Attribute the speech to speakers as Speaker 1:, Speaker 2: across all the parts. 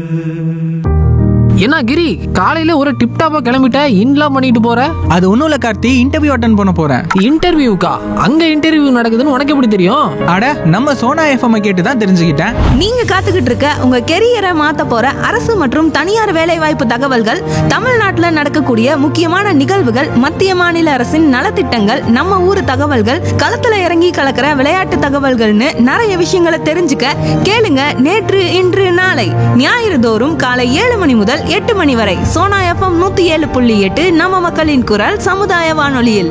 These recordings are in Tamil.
Speaker 1: என்ன கிரி காலையில ஒரு டிப்டாப்பா கிளம்பிட்ட இன்லாம் பண்ணிட்டு போற
Speaker 2: அது ஒன்றும் இல்லை கார்த்தி இன்டர்வியூ அட்டன் பண்ண போகிறேன்
Speaker 1: இன்டர்வியூக்கா அங்க இன்டர்வியூ நடக்குதுன்னு உனக்கு எப்படி தெரியும்
Speaker 2: அட நம்ம சோனா எஃப்எம் கேட்டு தான் தெரிஞ்சுக்கிட்டேன்
Speaker 3: நீங்க காத்துக்கிட்டு இருக்க உங்க கெரியரை மாத்த போற அரசு மற்றும் தனியார் வேலைவாய்ப்பு தகவல்கள் தமிழ்நாட்டுல நடக்கக்கூடிய முக்கியமான நிகழ்வுகள் மத்திய மாநில அரசின் நலத்திட்டங்கள் நம்ம ஊர் தகவல்கள் களத்துல இறங்கி கலக்கிற விளையாட்டு தகவல்கள்னு நிறைய விஷயங்களை தெரிஞ்சுக்க கேளுங்க நேற்று இன்று நாளை ஞாயிறு தோறும் காலை ஏழு மணி முதல் எட்டு மணி வரை சோனா எஃப்எம் நூத்தி ஏழு புள்ளி எட்டு நம்ம மக்களின் குரல் சமுதாய வானொலியில்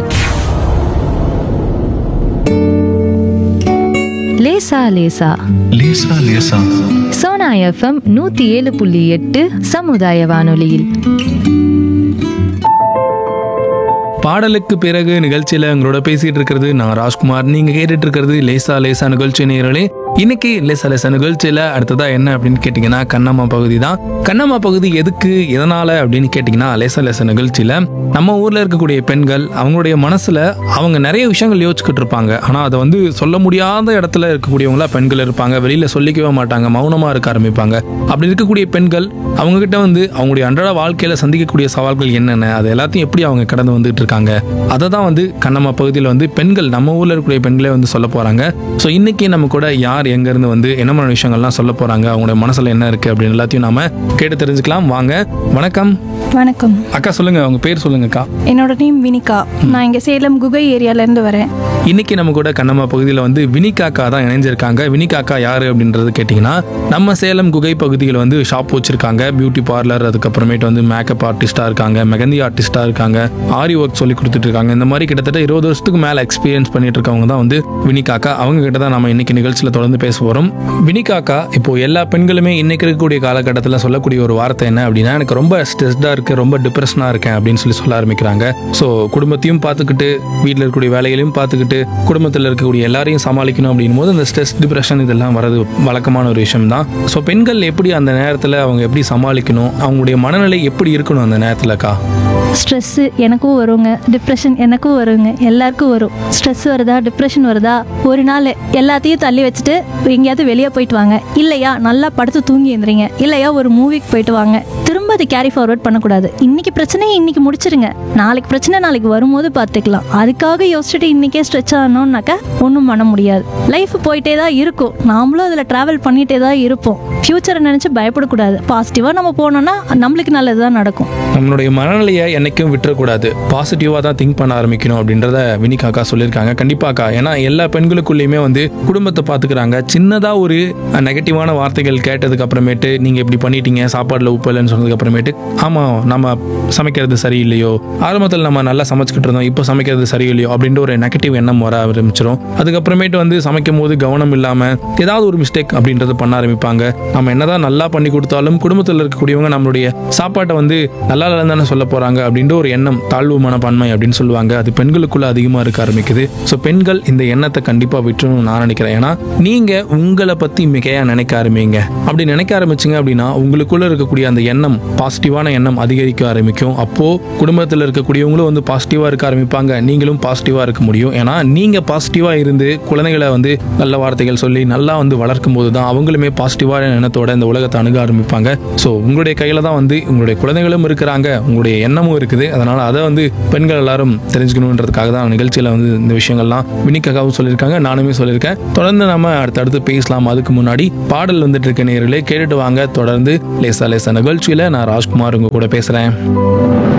Speaker 4: லேசா லேசா
Speaker 5: லேசா லேசா
Speaker 4: சோனா எஃப்எம் நூத்தி ஏழு புள்ளி எட்டு சமுதாய வானொலியில்
Speaker 6: பாடலுக்கு பிறகு நிகழ்ச்சியில உங்களோட பேசிட்டு இருக்கிறது நான் ராஜ்குமார் நீங்க கேட்டுட்டு இருக்கிறது லேசா லேசா நிகழ்ச்சி நேரலே இன்னைக்கு லேசா லேசா நிகழ்ச்சியில அடுத்ததா என்ன அப்படின்னு கேட்டீங்கன்னா கண்ணம்மா பகுதி தான் கண்ணம்மா பகுதி எதுக்கு எதனால அப்படின்னு கேட்டீங்கன்னா லேசா லேசா நிகழ்ச்சியில நம்ம ஊர்ல இருக்கக்கூடிய பெண்கள் அவங்களுடைய மனசுல அவங்க நிறைய விஷயங்கள் யோசிச்சுக்கிட்டு இருப்பாங்க ஆனா அதை வந்து சொல்ல முடியாத இடத்துல இருக்கக்கூடியவங்களா பெண்கள் இருப்பாங்க வெளியில சொல்லிக்கவே மாட்டாங்க மௌனமா இருக்க ஆரம்பிப்பாங்க அப்படி இருக்கக்கூடிய பெண்கள் அவங்க கிட்ட வந்து அவங்களுடைய அன்றாட வாழ்க்கையில சந்திக்கக்கூடிய சவால்கள் என்னென்ன அது எல்லாத்தையும் எப்படி அவங்க கடந்து வந்துட்டு இருக்காங்க அதை தான் வந்து கண்ணம்மா பகுதியில் வந்து பெண்கள் நம்ம ஊர்ல இருக்கக்கூடிய பெண்களே வந்து சொல்ல போறாங்க ஸோ இன்னைக்கு நம்ம கூட யார் எங்க இருந்து வந்து என்ன மாதிரி விஷயங்கள்லாம் சொல்ல போறாங்க அவங்களுடைய மனசுல என்ன இருக்கு அப்படின்னு எல்லாத்தையும் நாம கேட்டு தெரிஞ்சுக்கலாம் வாங்க வணக்கம்
Speaker 7: வணக்கம்
Speaker 6: அக்கா சொல்லுங்க உங்க பேர் சொல்லுங்கக்கா
Speaker 7: என்னோட நேம் வினிகா நான் இங்கே சேலம் குகை ஏரியாலேருந்து வரேன்
Speaker 6: இன்னைக்கு நம்ம கூட கண்ணம்மா பகுதியில் வந்து வினிகாக்கா தான் இணைஞ்சிருக்காங்க வினிகாக்கா யாரு அப்படின்றது கேட்டிங்கன்னா நம்ம சேலம் குகை பகுதியில் வந்து ஷாப் வச்சிருக்காங்க பியூட்டி பார்லர் அதுக்கப்புறமேட்டு வந்து மேக்கப் ஆர்டிஸ்டாக இருக்காங்க மெகந்தி ஆர்டிஸ்டாக இருக்காங்க ஆரி ஒர்க் சொல்லி கொடுத்துட்டு இருக்காங்க இந்த மாதிரி கிட்டத்தட்ட இருபது வருஷத்துக்கு மேலே எக்ஸ்பீரியன்ஸ் பண்ணிட்டு இருக்கவங்க தான் வந்து வினிகாக்கா அவங்க கிட்ட தான் நம்ம இன்னைக்கு நிகழ்ச்சியில் தொடர்ந்து பேச போகிறோம் வினிகாக்கா இப்போ எல்லா பெண்களுமே இன்னைக்கு இருக்கக்கூடிய காலகட்டத்தில் சொல்லக்கூடிய ஒரு வார்த்தை என்ன அப்படின்னா எனக்கு ரொம்ப ஸ்ட்ரெஸ்டாக இருக்கு ரொம்ப டிப்ரெஷனாக இருக்கேன் அப்படின்னு சொல்லி சொல்ல ஆரம்பிக்கிறாங்க ஸோ குடும்பத்தையும் பார்த்துக்கிட்டு வீட்டில் இருக்கக்கூடிய வேலைகளையும் பார்த்துக்கிட்டு குடும்பத்தில் இருக்கக்கூடிய எல்லாரையும் சமாளிக்கணும் அப்படின் போது அந்த ஸ்ட்ரெஸ் டிப்ரெஷன் இதெல்லாம் வரது வழக்கமான ஒரு விஷயம் தான் ஸோ பெண்கள் எப்படி அந்த நேரத்தில் அவங்க எப்படி சமாளிக்கணும் அவங்களுடைய மனநிலை எப்படி இருக்கணும் அந்த நேரத்துலக்கா
Speaker 7: ஸ்ட்ரெஸ்ஸு எனக்கும் வருங்க டிப்ரெஷன் எனக்கும் வருங்க எல்லாருக்கும் வரும் ஸ்ட்ரெஸ் வருதா டிப்ரெஷன் வருதா ஒரு நாள் எல்லாத்தையும் தள்ளி வச்சுட்டு எங்கேயாவது வெளியே போயிட்டு வாங்க இல்லையா நல்லா படுத்து தூங்கி எழுந்துறீங்க இல்லையா ஒரு மூவிக்கு போயிட்டு வாங்க திரும்ப அதை கேரி ஃபார்வர்ட் பண்ணக்கூடாது இன்னைக்கு பிரச்சனையை இன்னைக்கு முடிச்சிருங்க நாளைக்கு பிரச்சனை நாளைக்கு வரும்போது பார்த்துக்கலாம் அதுக்காக யோசிச்சுட்டு இன்னைக்கே ஸ்ட்ரெச் ஆகணும்னாக்கா ஒன்றும் பண்ண முடியாது லைஃப் போயிட்டே தான் இருக்கும் நாமளும் அதில் ட்ராவல் பண்ணிகிட்டே தான் இருப்போம் ஃப்யூச்சரை நினச்சி பயப்படக்கூடாது பாசிட்டிவாக நம்ம போனோம்னா நம்மளுக்கு நல்லது தான் நடக்கும்
Speaker 6: நம்மளுடைய மனநிலையை என்னைக்கும் விட்டுறக்கூடாது பாசிட்டிவாக தான் திங்க் பண்ண ஆரம்பிக்கணும் அப்படின்றத வினிகாக்கா சொல்லியிருக்காங்க கண்டிப்பாக்கா ஏன்னா எல்லா பெண்களுக்குள்ளேயுமே வந்து குடும்பத்தை பார்த்துக்கிறாங்க சின்னதாக ஒரு நெகட்டிவான வார்த்தைகள் கேட்டதுக்கு அப்புறமேட்டு நீங்கள் இப்படி பண்ணிட்டீங்க சாப்பாடில் உப்பு இல்லைன்னு சொன்னதுக்கு அப்புறமேட்டு ஆமாம் நம்ம சமைக்கிறது சரியில்லையோ ஆரம்பத்தில் நம்ம நல்லா சமைச்சிக்கிட்டு இருந்தோம் இப்போ சமைக்கிறது சரியில்லையோ அப்படின்ற ஒரு நெகட்டிவ் எண்ணம் வர ஆரம்பிச்சிடும் அதுக்கப்புறமேட்டு வந்து சமைக்கும் போது கவனம் இல்லாமல் ஏதாவது ஒரு மிஸ்டேக் அப்படின்றத பண்ண ஆரம்பிப்பாங்க நம்ம என்னதான் நல்லா பண்ணி கொடுத்தாலும் குடும்பத்தில் இருக்கக்கூடியவங்க நம்மளுடைய சாப்பாட்டை வந்து நல்லா இல்லைன்னு தானே சொல்ல போறாங்க அப்படின்ற ஒரு எண்ணம் தாழ்வு மனப்பான்மை அப்படின்னு சொல்லுவாங்க அது பெண்களுக்குள்ள அதிகமாக இருக்க ஆரம்பிக்குது ஸோ பெண்கள் இந்த எண்ணத்தை கண்டிப்பாக விட்டுறணும்னு நான் நினைக்கிறேன் ஏன்னா நீங்க உங்களை பத்தி மிகையா நினைக்க ஆரம்பிங்க அப்படி நினைக்க ஆரம்பிச்சிங்க அப்படின்னா உங்களுக்குள்ள இருக்கக்கூடிய அந்த எண்ணம் பாசிட்டிவான எண்ணம் அதிகரிக்க ஆரம்பிக்கும் அப்போ குடும்பத்தில் இருக்கக்கூடியவங்களும் வந்து பாசிட்டிவா இருக்க ஆரம்பிப்பாங்க நீங்களும் பாசிட்டிவா இருக்க முடியும் ஏன்னா நீங்க பாசிட்டிவா இருந்து குழந்தைகளை வந்து நல்ல வார்த்தைகள் சொல்லி நல்லா வந்து வளர்க்கும் போது தான் அவங்களுமே பாசிட்டிவான எண்ணத்தோட இந்த உலகத்தை அணுக ஆரம்பிப்பாங்க ஸோ உங்களுடைய கையில தான் வந்து உங்களுடைய குழந்தைகளும் இருக்கிறாங்க உங்களுடைய எண்ணமும் இருக்குது அதனால அதை வந்து பெண்கள் எல்லாரும் தெரிஞ்சுக்கணுன்றதுக்காக தான் நிகழ்ச்சியில வந்து இந்த விஷயங்கள்லாம் வினிக்காகவும் சொல்லியிருக்காங்க நானுமே சொல்லியிருக்கேன் தொடர்ந்து நம்ம அடுத்தடுத்து பேசலாம் அதுக்கு முன்னாடி பாடல் வந்துட்டு இருக்க நேர்களே கேட்டுட்டு வாங்க தொடர்ந்து லேசா லேசா நிகழ்ச்சியில நான் ராஜ்குமார் உங்க கூட பேசுறேன்